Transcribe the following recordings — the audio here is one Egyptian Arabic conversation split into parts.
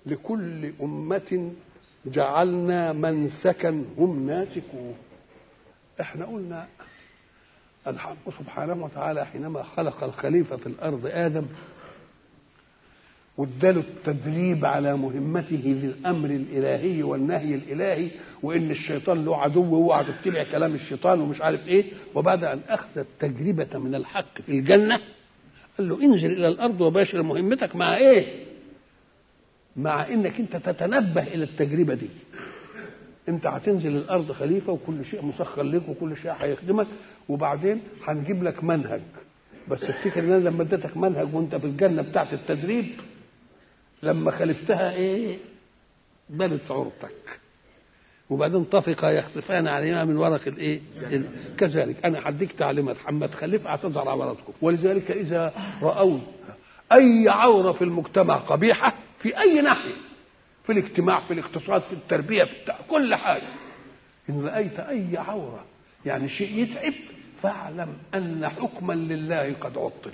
لكل أمة جعلنا منسكا هم ناسكوه احنا قلنا الحق سبحانه وتعالى حينما خلق الخليفة في الأرض آدم واداله التدريب على مهمته للامر الالهي والنهي الالهي وان الشيطان له عدو واوعى تتبع كلام الشيطان ومش عارف ايه وبعد ان اخذ التجربه من الحق في الجنه قال له انزل الى الارض وباشر مهمتك مع ايه؟ مع انك انت تتنبه الى التجربه دي انت هتنزل الارض خليفه وكل شيء مسخر لك وكل شيء هيخدمك وبعدين هنجيب لك منهج بس افتكر ان انا لما اديتك منهج وانت في الجنه بتاعت التدريب لما خلفتها ايه بنت عورتك وبعدين طفقا يخسفان عليهما من ورق الايه كذلك انا هديك تعليمات حما تخلف هتظهر عورتكم ولذلك اذا راوا اي عوره في المجتمع قبيحه في اي ناحيه في الاجتماع في الاقتصاد في التربيه في التع... كل حاجه ان رايت اي عوره يعني شيء يتعب فاعلم ان حكما لله قد عطل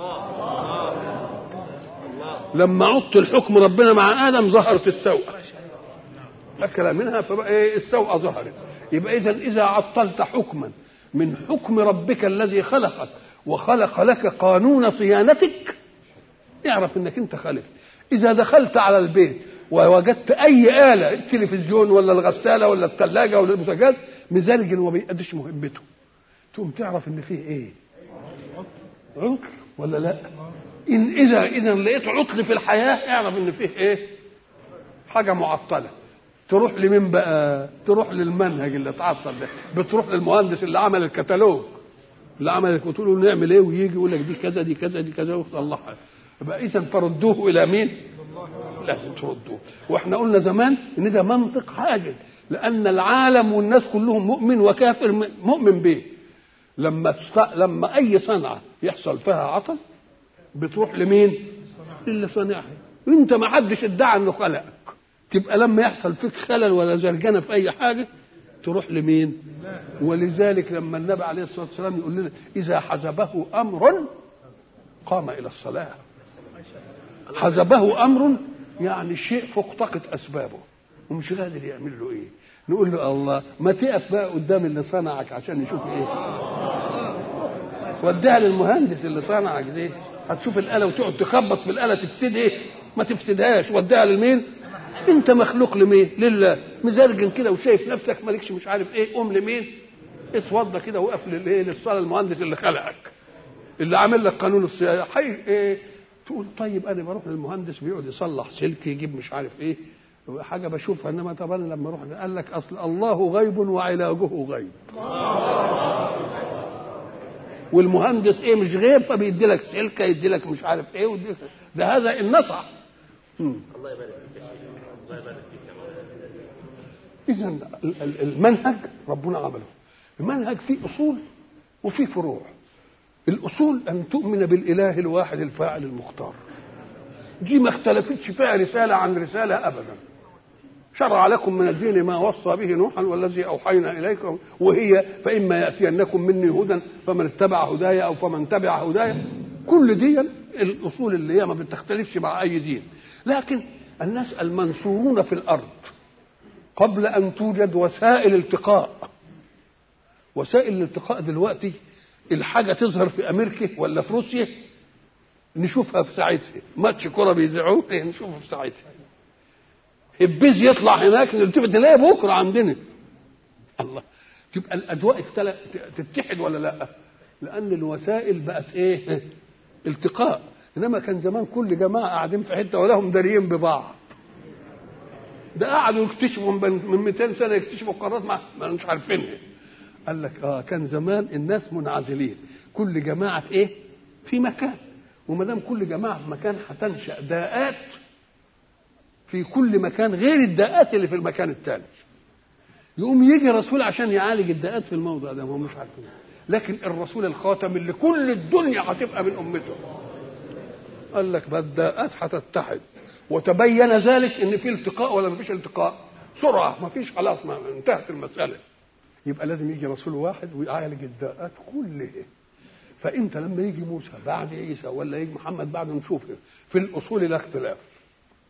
لما عطل حكم ربنا مع ادم ظهرت السوءه اكل منها فبقى ايه السوءه ظهرت يبقى اذا اذا عطلت حكما من حكم ربك الذي خلقك وخلق لك قانون صيانتك اعرف انك انت خالفت اذا دخلت على البيت ووجدت اي اله التلفزيون ولا الغساله ولا الثلاجه ولا البوتاجاز مزرجل وما بيأديش مهمته تقوم تعرف ان فيه ايه عطل ولا لا ان اذا اذا لقيت عطل في الحياه اعرف ان فيه ايه حاجه معطله تروح لمين بقى تروح للمنهج اللي اتعطل ده بتروح للمهندس اللي عمل الكتالوج اللي عمل قلت له نعمل ايه ويجي يقول لك دي كذا دي كذا دي كذا وتصلحها يبقى اذا فردوه الى مين لازم تردوه واحنا قلنا زمان ان ده منطق حاجه لان العالم والناس كلهم مؤمن وكافر مؤمن به لما لما اي صنعه يحصل فيها عطل بتروح لمين اللي صانعها انت ما حدش ادعى انه خلقك تبقى لما يحصل فيك خلل ولا زرجنه في اي حاجه تروح لمين ولذلك لما النبي عليه الصلاه والسلام يقول لنا اذا حزبه امر قام الى الصلاه حزبه امر يعني شيء فوق طاقه اسبابه ومش قادر يعمل له ايه نقول له الله ما تقف بقى قدام اللي صنعك عشان يشوف ايه وديها للمهندس اللي صنعك دي هتشوف الاله وتقعد تخبط في الاله تفسد ايه ما تفسدهاش وديها لمين انت مخلوق لمين لله مزرجن كده وشايف نفسك مالكش مش عارف ايه قوم لمين اتوضى كده وقف للايه للصلاه المهندس اللي خلقك اللي عامل لك قانون الصيانه حي ايه تقول طيب انا بروح للمهندس بيقعد يصلح سلك يجيب مش عارف ايه حاجه بشوفها انما طب انا لما اروح قال لك اصل الله غيب وعلاجه غيب والمهندس ايه مش غيب فبيدي لك سلكه يدي لك مش عارف ايه ودي ده هذا النصح الله يبارك فيك الله يبارك فيك اذا المنهج ربنا عمله المنهج فيه اصول وفيه فروع الاصول ان تؤمن بالاله الواحد الفاعل المختار دي ما اختلفتش فيها رساله عن رساله ابدا شرع لكم من الدين ما وصى به نوحا والذي اوحينا اليكم وهي فاما ياتينكم مني هدى فمن اتبع هدايا او فمن تبع هدايا كل دي الاصول اللي هي ما بتختلفش مع اي دين لكن الناس المنصورون في الارض قبل ان توجد وسائل التقاء وسائل الالتقاء دلوقتي الحاجه تظهر في امريكا ولا في روسيا نشوفها في ساعتها ماتش كره بيذيعوه نشوفه في ساعتها البيز يطلع هناك نلتفت نلاقي بكره عندنا الله تبقى الاجواء اختلف تتحد ولا لا لان الوسائل بقت ايه التقاء انما كان زمان كل جماعه قاعدين في حته ولهم داريين ببعض ده قعدوا يكتشفوا من 200 سنه يكتشفوا قارات ما ما مش عارفينها قال لك اه كان زمان الناس منعزلين كل جماعه في ايه في مكان وما دام كل جماعه في مكان هتنشا داءات في كل مكان غير الداءات اللي في المكان الثاني يقوم يجي رسول عشان يعالج الداءات في الموضع ده هم مش عارفين لكن الرسول الخاتم اللي كل الدنيا هتبقى من امته قال لك بقى الداءات هتتحد وتبين ذلك ان في التقاء ولا ما فيش التقاء سرعه ما فيش خلاص ما انتهت المساله يبقى لازم يجي رسول واحد ويعالج الداءات كلها فانت لما يجي موسى بعد عيسى ولا يجي محمد بعد نشوف في الاصول لا اختلاف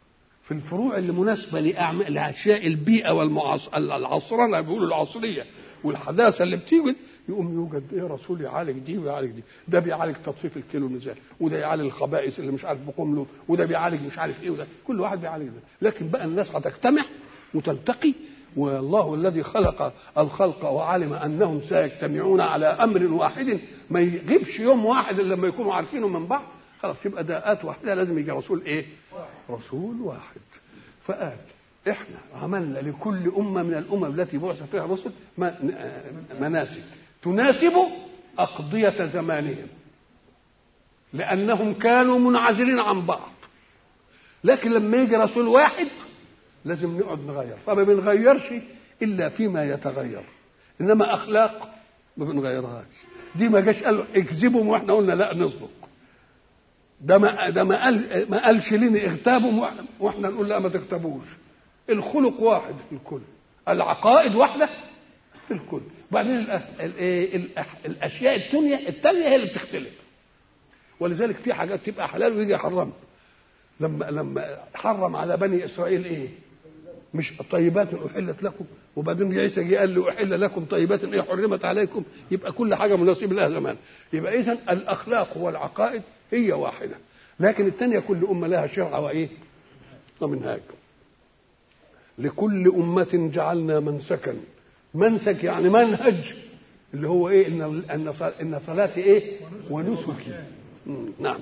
في الفروع اللي مناسبة لأعمال لأشياء البيئة والعصرنة بيقولوا العصرية والحداثة اللي بتيجي يقوم يوجد ايه رسول يعالج دي ويعالج دي ده بيعالج تطفيف الكيلو الميزان وده يعالج الخبائث اللي مش عارف بقوم له وده بيعالج مش عارف ايه وده كل واحد بيعالج ده لكن بقى الناس هتجتمع وتلتقي والله الذي خلق الخلق وعلم انهم سيجتمعون على امر واحد ما يغيبش يوم واحد الا لما يكونوا عارفينه من بعض خلاص يبقى دقات واحده لازم يجي رسول ايه؟ رسول واحد فقال احنا عملنا لكل امه من الامم التي بعث فيها رسل مناسك تناسب اقضيه زمانهم لانهم كانوا منعزلين عن بعض لكن لما يجي رسول واحد لازم نقعد نغير فما بنغيرش الا فيما يتغير انما اخلاق ما بنغيرهاش دي ما جاش قال اكذبهم واحنا قلنا لا نصدق ده ما ده ما قال ما قالش لنا اغتابهم واحنا نقول لا ما تغتابوش الخلق واحد في الكل العقائد واحده في الكل وبعدين الاشياء الدنيا الثانيه هي اللي بتختلف ولذلك في حاجات تبقى حلال ويجي يحرمها لما لما حرم على بني اسرائيل ايه مش طيبات احلت لكم وبعدين عيسى جه قال له احل لكم طيبات ايه حرمت عليكم يبقى كل حاجه مناسب لها زمان يبقى اذا الاخلاق والعقائد هي واحده لكن الثانيه كل امه لها شرع وايه ومنهاج لكل أمة جعلنا منسكا منسك يعني منهج اللي هو ايه ان ان ان صلاتي ايه ونسكي نعم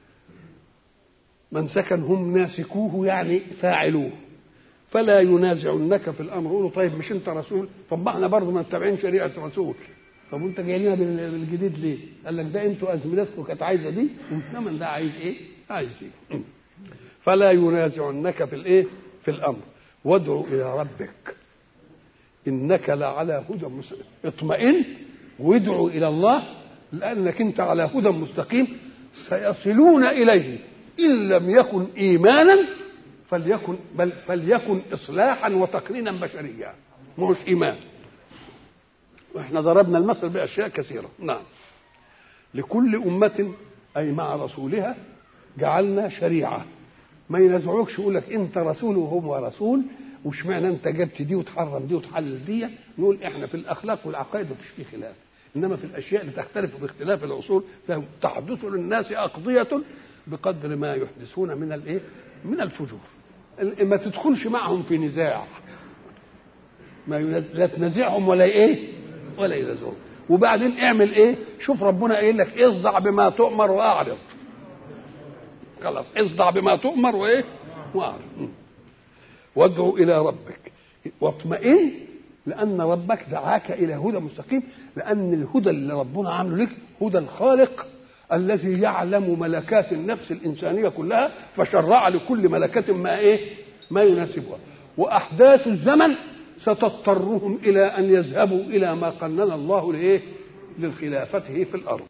منسكا هم ناسكوه يعني فاعلوه فلا ينازعنك في الامر قولوا طيب مش انت رسول طب ما احنا برضه متبعين شريعه رسول طب وانت جاي لنا بالجديد ليه؟ قال لك ده انتوا ازمنتكم كانت عايزه دي والزمن ده عايز ايه؟ عايز ايه؟ فلا ينازعنك في الايه؟ في الامر وادع الى ربك انك لعلى هدى مستقيم اطمئن وادعوا الى الله لانك انت على هدى مستقيم سيصلون اليه ان لم يكن ايمانا فليكن بل فليكن اصلاحا وتقنينا بشريا مش ايمان واحنا ضربنا المثل باشياء كثيره نعم لكل امه اي مع رسولها جعلنا شريعه ما ينازعوكش يقول لك انت رسول وهم رسول وش معنى انت جبت دي وتحرم دي وتحلل دي نقول احنا في الاخلاق والعقائد مفيش فيه خلاف انما في الاشياء اللي تختلف باختلاف الاصول تحدث للناس اقضيه بقدر ما يحدثون من الايه؟ من الفجور ما تدخلش معهم في نزاع ما لا تنازعهم ولا ايه؟ ولا ينازعهم وبعدين اعمل ايه؟ شوف ربنا قايل لك اصدع بما تؤمر واعرض خلاص اصدع بما تؤمر وايه؟ واعرض وادعو الى ربك واطمئن لان ربك دعاك الى هدى مستقيم لان الهدى اللي ربنا عامله لك هدى الخالق الذي يعلم ملكات النفس الانسانيه كلها فشرع لكل ملكه ما ايه؟ ما يناسبها واحداث الزمن ستضطرهم الى ان يذهبوا الى ما قنن الله لايه؟ لخلافته في الارض